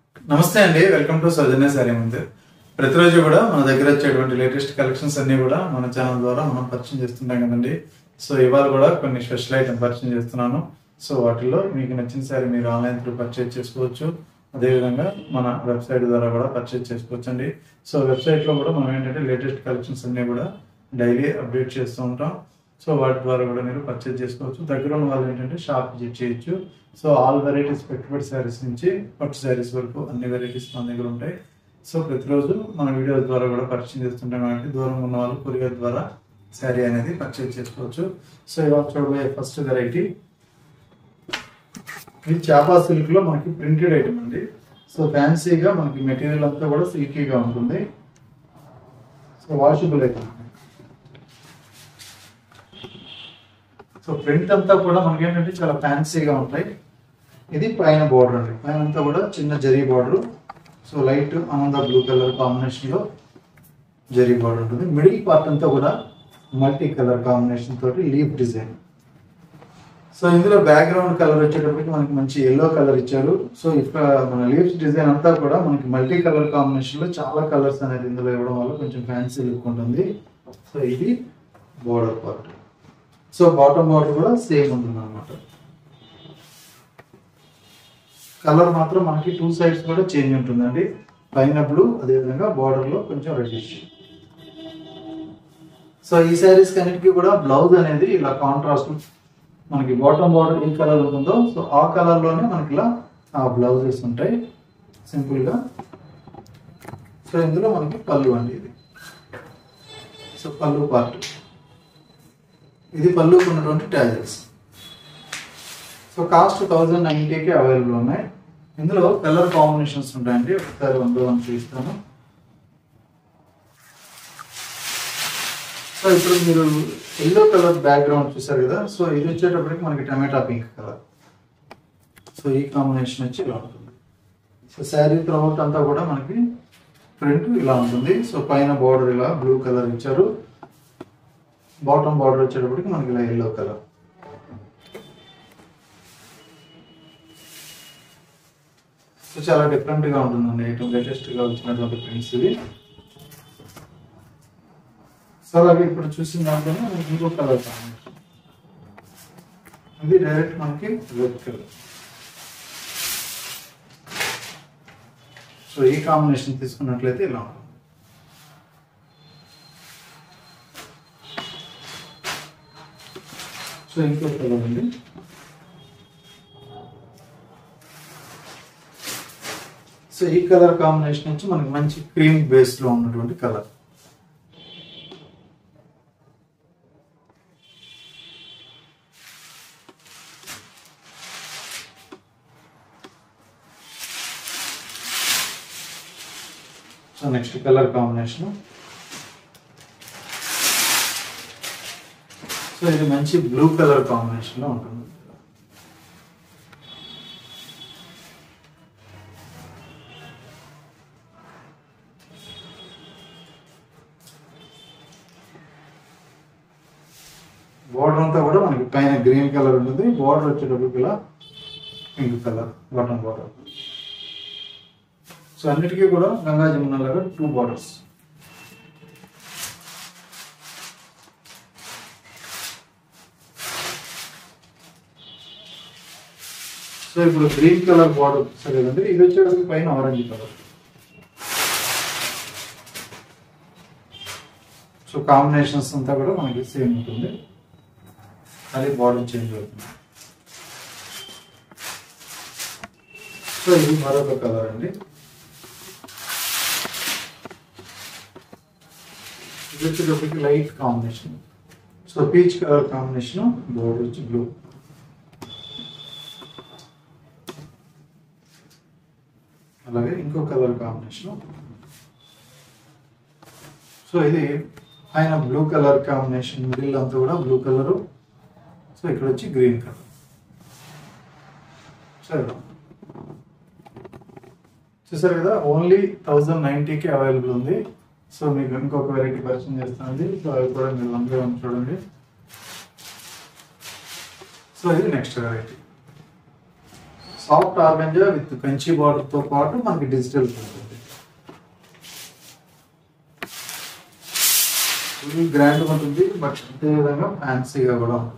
నమస్తే అండి welcome to Sowjanya Sari Mandir ప్రతిరోజు కూడా మన దగ్గర వచ్చేటువంటి లేటెస్ట్ కలెక్షన్స్ అన్ని కూడా మన ఛానల్ ద్వారా మనం పరిచయం చేస్తుంటాం కదండి సో ఇవాళ కూడా కొన్ని స్పెషల్ ఐటమ్ పరిచయం చేస్తున్నాను సో వాటిల్లో మీకు నచ్చిన సారీ మీరు ఆన్లైన్ త్రూ పర్చేజ్ చేసుకోవచ్చు అదేవిధంగా మన వెబ్సైట్ ద్వారా కూడా పర్చేజ్ చేసుకోవచ్చు అండి సో వెబ్సైట్ లో కూడా మనం ఏంటంటే లేటెస్ట్ కలెక్షన్స్ అన్ని కూడా డైలీ అప్డేట్ చేస్తూ ఉంటాం సో వాటి ద్వారా కూడా మీరు పర్చేజ్ చేసుకోవచ్చు దగ్గర ఉన్న వాళ్ళు ఏంటంటే షాప్ విజిట్ చేయొచ్చు సో ఆల్ వెరైటీస్ పెట్టుబడి శారీస్ నుంచి పట్టు శారీస్ వరకు అన్ని వెరైటీస్ మన దగ్గర ఉంటాయి సో ప్రతిరోజు మన వీడియోస్ ద్వారా కూడా పరిచయం చేస్తుంటాం కాబట్టి దూరం ఉన్న వాళ్ళు కొరియర్ ద్వారా శారీ అనేది పర్చేజ్ చేసుకోవచ్చు సో ఇవాళ చూడబోయే ఫస్ట్ వెరైటీ ఇది చాపా సిల్క్ లో మనకి ప్రింటెడ్ ఐటమ్ అండి సో ఫ్యాన్సీగా మనకి మెటీరియల్ అంతా కూడా సిల్కీగా ఉంటుంది so washable item so print అంతా కూడా మనకి ఏంటంటే చాలా ఫ్యాన్సీగా ఉంటాయి ఇది పైన బార్డర్ అండి పైన అంతా కూడా చిన్న జరీ బార్డర్ సో లైట్ ఆనంద బ్లూ కలర్ కాంబినేషన్ లో జరీ బార్డర్ ఉంటుంది మిడిల్ పార్ట్ అంతా కూడా మల్టీ కలర్ కాంబినేషన్ తోటి లీఫ్ డిజైన్ సో ఇందులో బ్యాక్గ్రౌండ్ కలర్ వచ్చేటప్పటికి మనకి మంచి ఎల్లో కలర్ ఇచ్చారు సో ఇక్కడ మన లీవ్స్ డిజైన్ అంతా కూడా మనకి మల్టీ కలర్ కాంబినేషన్ లో చాలా కలర్స్ అనేది ఇందులో ఇవ్వడం వల్ల కొంచెం ఫ్యాన్సీ లుక్ ఉంటుంది సో ఇది border part so bottom border కూడా సేమ్ ఉంటుంది అనమాట కలర్ మాత్రం మనకి టూ సైడ్స్ కూడా చేంజ్ ఉంటుందండి పైన బ్లూ అదేవిధంగా బార్డర్ లో కొంచెం రెడ్డిష్ సో ఈ శారీస్ కన్నిటికీ కూడా బ్లౌజ్ అనేది ఇలా కాంట్రాస్ట్ మనకి బాటమ్ బార్డర్ ఏ కలర్ ఉంటుందో సో ఆ కలర్ లోనే మనకి ఇలా ఆ బ్లౌజెస్ ఉంటాయి సింపుల్ గా సో ఇందులో మనకి పళ్ళు అండి ఇది సో పళ్ళు పార్ట్ ఇది పళ్ళుకు ఉన్నటువంటి ట్యాజెస్ సో కాస్ట్ థౌజండ్ నైన్టీకి అవైలబుల్ ఉన్నాయి ఇందులో కలర్ కాంబినేషన్స్ ఉంటాయండి ఒకసారి వన్ బై వన్ చూపిస్తాను సో ఇప్పుడు మీరు ఎల్లో కలర్ బ్యాక్గ్రౌండ్ చూసారు కదా సో ఇది వచ్చేటప్పటికి మనకి టమాటా పింక్ కలర్ సో ఈ కాంబినేషన్ వచ్చి ఇలా ఉంటుంది సో శారీ త్రౌట్ అంతా కూడా మనకి ప్రింట్ ఇలా ఉంటుంది సో పైన బార్డర్ ఇలా బ్లూ కలర్ ఇచ్చారు బాటమ్ బార్డర్ వచ్చేటప్పటికి మనకి ఇలా ఎల్లో కలర్ సో చాలా డిఫరెంట్ గా ఉంటుందండి ఐటమ్ లేటెస్ట్ గా వచ్చినటువంటి ప్రింట్స్ ఇవి సో అలాగే ఇప్పుడు చూసిన దాంట్లోనే మనకి ఇంకో కలర్ కాంబినేషన్ ఇది డైరెక్ట్ మనకి రెడ్ కలర్ సో ఈ కాంబినేషన్ తీసుకున్నట్లయితే ఇలా ఉంటుంది సో ఇంకో కలర్ అండి సో ఈ కలర్ కాంబినేషన్ నుంచి మనకి మంచి క్రీమ్ బేస్ లో ఉన్నటువంటి colour so next colour combination so ఇది మంచి బ్లూ కలర్ కాంబినేషన్ లో ఉంటుంది బోర్డర్ అంతా కూడా మనకి పైన గ్రీన్ కలర్ ఉంటుంది బోర్డర్ వచ్చేటప్పటికి ఇలా pink colour bottom border so అన్నిటికీ కూడా గంగా జమున లాగా టూ బార్డర్స్ సో ఇప్పుడు గ్రీన్ కలర్ బార్డర్ సరేనండి ఇది వచ్చేటప్పుడు పైన ఆరెంజ్ కలర్ సో కాంబినేషన్స్ అంతా కూడా మనకి సేమ్ ఉంటుంది అది బార్డర్ చేంజ్ అవుతుంది సో ఇది మరొక కలర్ అండి ఇది వచ్చేటప్పటికి light combination so peach colour combination border వచ్చి బ్లూ అలాగే ఇంకో కలర్ కాంబినేషన్ సో ఇది పైన బ్లూ కలర్ కాంబినేషన్ మిడిల్ అంతా కూడా బ్లూ కలర్ సో ఇక్కడ వచ్చి గ్రీన్ కలర్ సరే చూసారు కదా ఓన్లీ థౌజండ్ నైంటీకి అవైలబుల్ ఉంది సో మీకు ఇంకొక వెరైటీ పరిచయం చేస్తానండి సో అవి కూడా మీరు వన్ బై వన్ చూడండి సో ఇది next variety so soft organza with Kanchi border తో పాటు మనకి డిజిటల్ ఉంటుంది ఫుల్ గ్రాండ్ ఉంటుంది బట్ అదే విధంగా ఫ్యాన్సీగా కూడా ఉంటుంది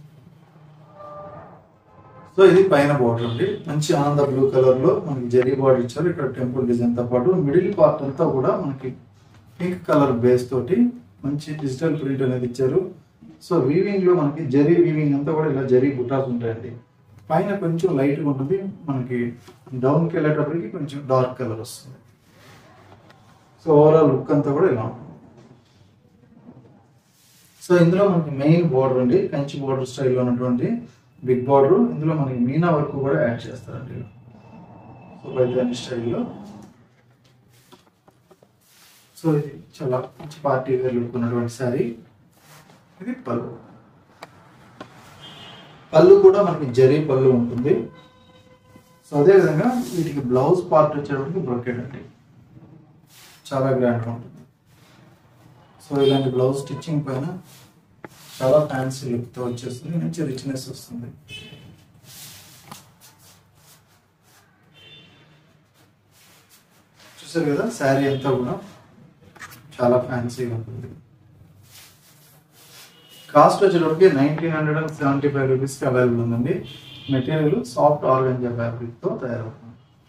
సో ఇది పైన బార్డర్ అండి మంచి ఆనంద బ్లూ కలర్ లో మనకి జరీ బార్డర్ ఇచ్చారు ఇక్కడ టెంపుల్ డిజైన్ తో పాటు మిడిల్ పార్ట్ అంతా కూడా మనకి పింక్ కలర్ బేస్ తోటి మంచి డిజిటల్ ప్రింట్ అనేది ఇచ్చారు సో వీవింగ్ లో మనకి జరీ వీవింగ్ అంతా కూడా ఇలా జరీ బుటాస్ ఉంటాయండి పైన కొంచెం లైట్ గా ఉంటుంది మనకి డౌన్ కి వెళ్ళేటప్పటికి కొంచెం డార్క్ కలర్ వస్తుంది సో ఓవరాల్ లుక్ అంతా కూడా ఇలా ఉంటుంది సో ఇందులో మనకి మెయిన్ బోర్డర్ అండి కంచి బోర్డర్ స్టైల్లో ఉన్నటువంటి బిగ్ బార్డర్ ఇందులో మనకి మీనా వర్క్ కూడా యాడ్ చేస్తారండి సో పైతాని స్టైల్లో సో ఇది చాలా మంచి పార్టీ వేర్ లుక్ ఉన్నటువంటి శారీ ఇది పళ్ళు పళ్ళు కూడా మనకి జరీ పళ్ళు ఉంటుంది సో అదే విధంగా వీటికి బ్లౌజ్ పార్ట్ వచ్చేటప్పటికి బ్రొకెట్ అండి చాలా గ్రాండ్గా ఉంటుంది సో ఇలాంటి బ్లౌజ్ స్టిచ్చింగ్ పైన చాలా ఫ్యాన్సీ లుక్తో వచ్చేస్తుంది మంచి రిచ్నెస్ వస్తుంది చూసారు కదా శారీ అంతా కూడా చాలా ఫ్యాన్సీగా ఉంటుంది కాస్ట్ వచ్చేటప్పటికి nineteen hundred and seventy five రూపీస్కి అవైలబుల్ ఉందండి మెటీరియల్ సాఫ్ట్ ఆర్గంజా ఫ్యాబ్రిక్తో తయారవుతుంది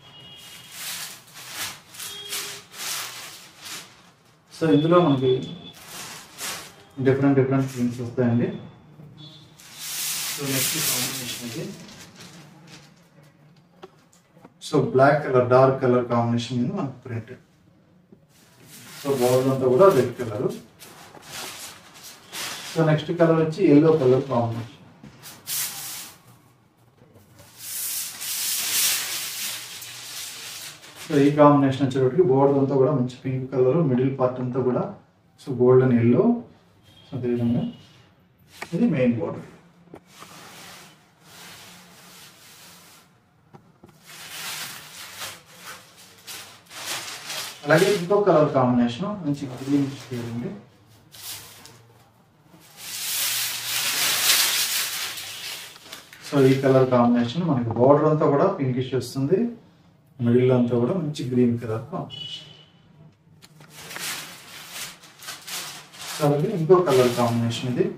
సో ఇందులో మనకి డిఫరెంట్ డిఫరెంట్ థింగ్స్ వస్తాయండి సో నెక్స్ట్ కాంబినేషన్ ఇది so black colour dark colour combination మీద మనకు ప్రింట్ సో బోర్డర్ అంతా కూడా red colour so next colour వచ్చి ఎల్లో కలర్ కాంబినేషన్ సో ఈ కాంబినేషన్ వచ్చేటప్పటికి బోర్డర్ అంతా కూడా మంచి పింక్ కలర్ మిడిల్ పార్ట్ అంతా కూడా సో గోల్డెన్ ఎల్లో సో అదేవిధంగా ఇది మెయిన్ బోర్డర్ అలాగే ఇంకో కలర్ కాంబినేషన్ మంచి గ్రీన్ షేడ్ ఉంది సో ఈ కలర్ కాంబినేషన్ మనకి బోర్డర్ అంతా కూడా పింకిష్ వస్తుంది మిడిల్ అంతా కూడా మంచి గ్రీన్ కలర్ కాంబినేషన్ సో అలాగే ఇంకో కలర్ కాంబినేషన్ ఇది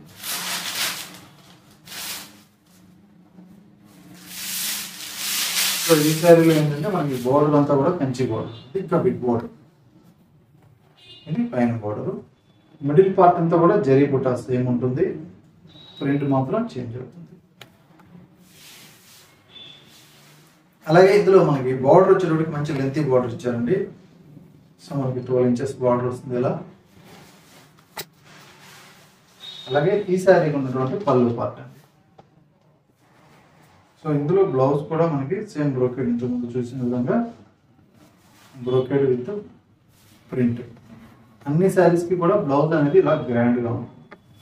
సో ఈ శారీలో ఏంటంటే మనకి బోర్డర్ అంతా కూడా కంచి బోర్డర్ ఇది ఇంకా బిగ్ బోర్డర్ ఇది పైన బోర్డర్ మిడిల్ పార్ట్ అంతా కూడా జరీ బుటా సేమ్ ఉంటుంది ప్రింట్ మాత్రం చేంజ్ అవుతుంది అలాగే ఇందులో మనకి బార్డర్ వచ్చేటప్పటికి మంచి లెంతీ బార్డర్ ఇచ్చారండి సో మనకి ట్వెల్వ్ ఇంచెస్ బార్డర్ వస్తుంది ఇలా అలాగే ఈ శారీకి ఉన్నటువంటి పళ్ళు పార్ట్ అండి సో ఇందులో బ్లౌజ్ కూడా మనకి సేమ్ బ్రోకెడ్ ఇంతకుముందు చూసిన విధంగా బ్రోకెడ్ విత్ ప్రింట్ అన్ని శారీస్ కి కూడా బ్లౌజ్ అనేది ఇలా గ్రాండ్ గా ఉంది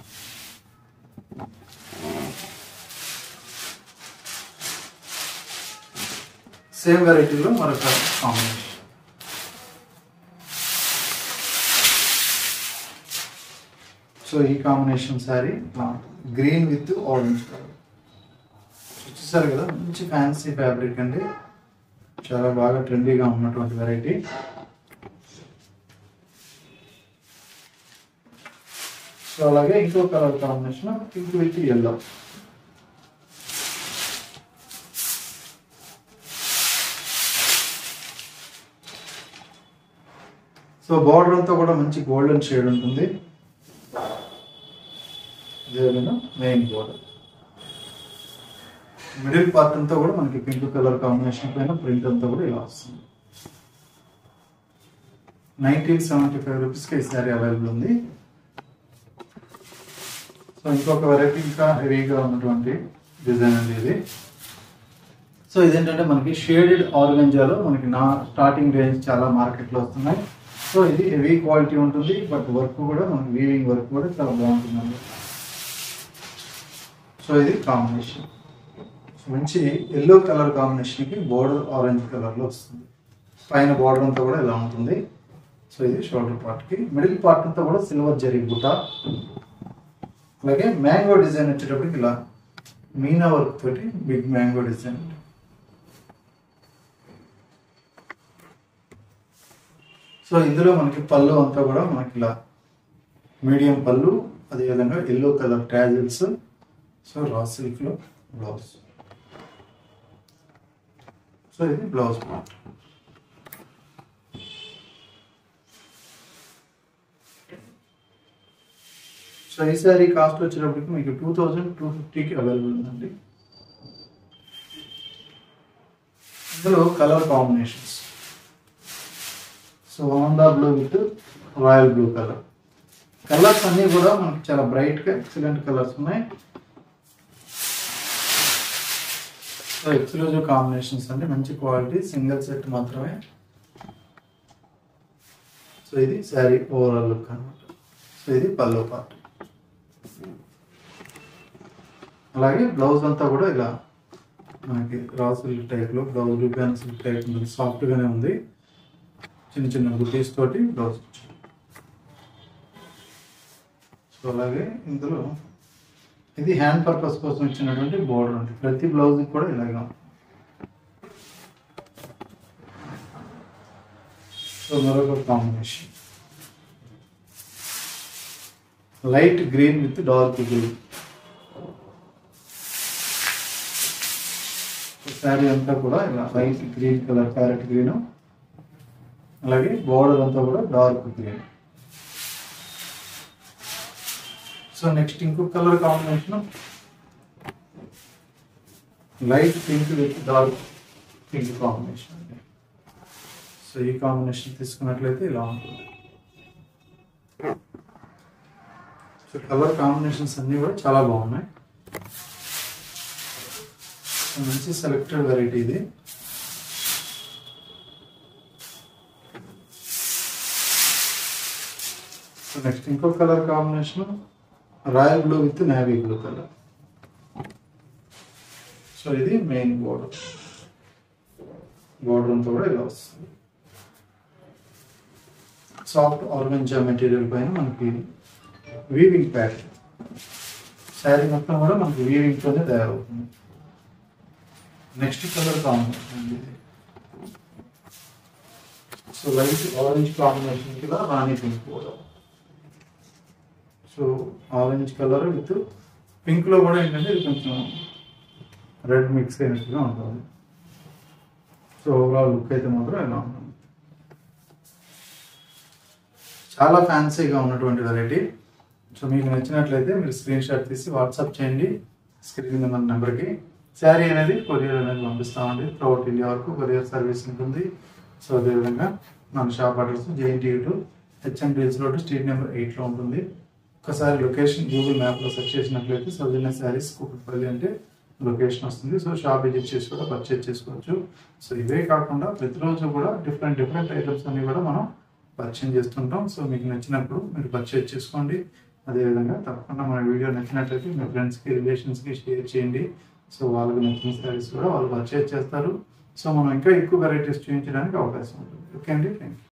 సేమ్ వెరైటీలో మరొక కాంబినేషన్ సో ఈ combination sari green with orange colour చూసారు కదా మంచి ఫ్యాన్సీ ఫ్యాబ్రిక్ అండి చాలా బాగా ట్రెండీగా ఉన్నటువంటి వెరైటీ సో అలాగే ఇంకో colour combination pink with yellow so border అంతా కూడా మంచి గోల్డెన్ షేడ్ ఉంటుంది ఇదేవిధంగా మెయిన్ బోర్డర్ మిడిల్ పార్ట్ అంతా కూడా మనకి పింక్ కలర్ కాంబినేషన్ పైన ప్రింట్ అంతా కూడా ఇలా వస్తుంది నైన్టీన్ సెవెంటీ ఫైవ్ రూపీస్కి ఈ శారీ అవైలబుల్ ఉంది సో ఇంకొక వెరైటీ ఇంకా హెవీగా ఉన్నటువంటి డిజైన్ అండి ఇది సో ఇదేంటంటే మనకి షేడెడ్ ఆర్గంజాలో మనకి నా స్టార్టింగ్ రేంజ్ చాలా మార్కెట్లో వస్తున్నాయి సో ఇది హెవీ క్వాలిటీ ఉంటుంది బట్ వర్క్ కూడా మనకి వీవింగ్ వర్క్ కూడా చాలా బాగుంటుందండి సో ఇది కాంబినేషన్ మంచి ఎల్లో కలర్ కాంబినేషన్కి బోర్డర్ ఆరెంజ్ కలర్లో వస్తుంది పైన బోర్డర్ అంతా కూడా ఇలా ఉంటుంది సో ఇది షోల్డర్ పార్ట్కి మిడిల్ పార్ట్ అంతా కూడా సిల్వర్ జరీ బుట్ట అలాగే మ్యాంగో డిజైన్ వచ్చేటప్పటికి ఇలా మీనా వర్క్ తోటి బిగ్ మ్యాంగో డిజైన్ సో ఇందులో మనకి పళ్ళు అంతా కూడా మనకి ఇలా మీడియం పళ్ళు అదేవిధంగా yellow colour tassels so raw సిల్క్లో బ్లౌజ్ సో ఇది బ్లౌజ్ పార్ట్ సో ఈ సారీ కాస్ట్ వచ్చేటప్పటికి మీకు టూ థౌజండ్ టూ ఫిఫ్టీకి అవైలబుల్ ఉందండి ఇందులో కలర్ కాంబినేషన్స్ సో ఆందా blue with royal blue colour colours అన్నీ కూడా మనకి చాలా బ్రైట్గా ఎక్సలెంట్ కలర్స్ ఉన్నాయి సో ఎక్స్క్లూజివ్ కాంబినేషన్స్ అండి మంచి క్వాలిటీ సింగిల్ సెట్ మాత్రమే సో ఇది శారీ ఓవరాల్ లుక్ అనమాట సో ఇది పల్లో పార్ట్ అలాగే బ్లౌజ్ అంతా కూడా ఇలా మనకి రా సిల్క్ టైప్లో బ్లౌజ్ రూపాయల సిల్క్ టైప్ ఉంటుంది సాఫ్ట్గానే ఉంది చిన్న చిన్న బుటీస్ తోటి బ్లౌజ్ ఇచ్చారు సో అలాగే ఇందులో ఇది హ్యాండ్ పర్పస్ కోసం ఇచ్చినటువంటి బోర్డర్ ఉంది ప్రతి బ్లౌజ్ కూడా ఇలాగే ఉంది సో మరొక combination light green with dark blue sari అంతా కూడా ఇలా light green colour parrot green అలాగే బోర్డర్ అంతా కూడా డార్క్ గ్రీన్ సో నెక్స్ట్ ఇంకొక colour combination light pink with dark pink combination అండి సో ఈ కాంబినేషన్ తీసుకున్నట్లయితే ఇలా ఉంటుంది సో కలర్ కాంబినేషన్స్ అన్నీ కూడా చాలా బాగున్నాయి సో మంచి సెలెక్టెడ్ వెరైటీ ఇది సో నెక్స్ట్ ఇంకో colour combination royal blue with navy blue colour so ఇది మెయిన్ బోర్డర్ బోర్డర్ అంతా కూడా ఇలా వస్తుంది సాఫ్ట్ ఆర్గంజా మెటీరియల్ పైన మనకి వీవింగ్ ప్యాటర్న్ శారీ మొత్తం కూడా మనకి వీవింగ్ తోనే తయారవుతుంది నెక్స్ట్ కలర్ కాంబినేషన్ అండి ఇది సో లైట్ ఆరెంజ్ కాంబినేషన్ కి రాణి పింక్ కూడా so orange colour with pink లో కూడా ఏంటంటే ఇది కొంచెం రెడ్ మిక్స్ అయినట్టుగా ఉంటుంది సో ఓవరాల్ లుక్ అయితే మాత్రం ఇలా ఉంటుంది చాలా ఫ్యాన్సీగా ఉన్నటువంటి వెరైటీ సో మీకు నచ్చినట్లయితే మీరు స్క్రీన్ షాట్ తీసి వాట్సాప్ చేయండి స్క్రీన్ మీద నెంబర్కి శారీ అనేది కొరియర్ అనేది పంపిస్తామండి త్రూఅవుట్ ఇండియా వరకు కొరియర్ సర్వీస్ ఉంటుంది సో అదేవిధంగా మన shop address JNT two HM deals road street number ఎయిట్లో ఉంటుంది ఒకసారి లొకేషన్ గూగుల్ మ్యాప్లో సెర్చ్ చేసినట్లయితే సౌజన్య శారీస్ కూకట్పల్లి అంటే లొకేషన్ వస్తుంది సో షాప్ విజిట్ చేసి కూడా పర్చేజ్ చేసుకోవచ్చు సో ఇవే కాకుండా ప్రతిరోజు కూడా డిఫరెంట్ డిఫరెంట్ ఐటమ్స్ అన్ని కూడా మనం పరిచయం చేస్తుంటాం సో మీకు నచ్చినప్పుడు మీరు పర్చేజ్ చేసుకోండి అదేవిధంగా తప్పకుండా మన వీడియో నచ్చినట్లయితే మీ ఫ్రెండ్స్కి రిలేషన్స్కి షేర్ చేయండి సో వాళ్ళకి నచ్చిన శారీస్ కూడా వాళ్ళు పర్చేజ్ చేస్తారు సో మనం ఇంకా ఎక్కువ వెరైటీస్ చూపించడానికి అవకాశం ఉంటుంది ఓకే అండి థ్యాంక్ యూ